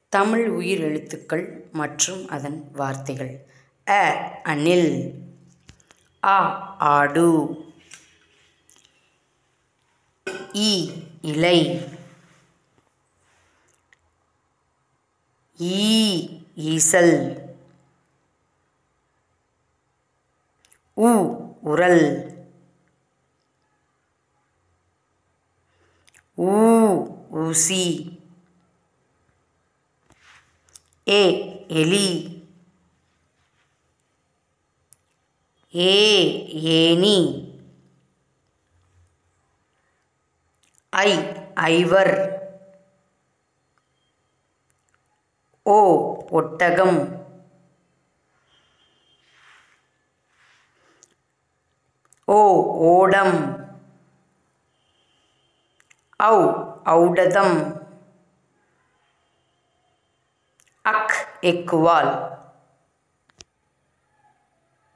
தமிழ் உயிரெழுத்துக்கள் மற்றும் அதன் வார்த்தைகள் அ அணில் ஆ ஆடு இ இலை ஈ ஈசல் உ உரல் ஊ ஊசி ஏ எலி ஏ ஏனி ஐ ஐவர் ஓ ஒட்டகம் ஓ ஓடம் ஔ ஔடதம் அக் எக்குவால்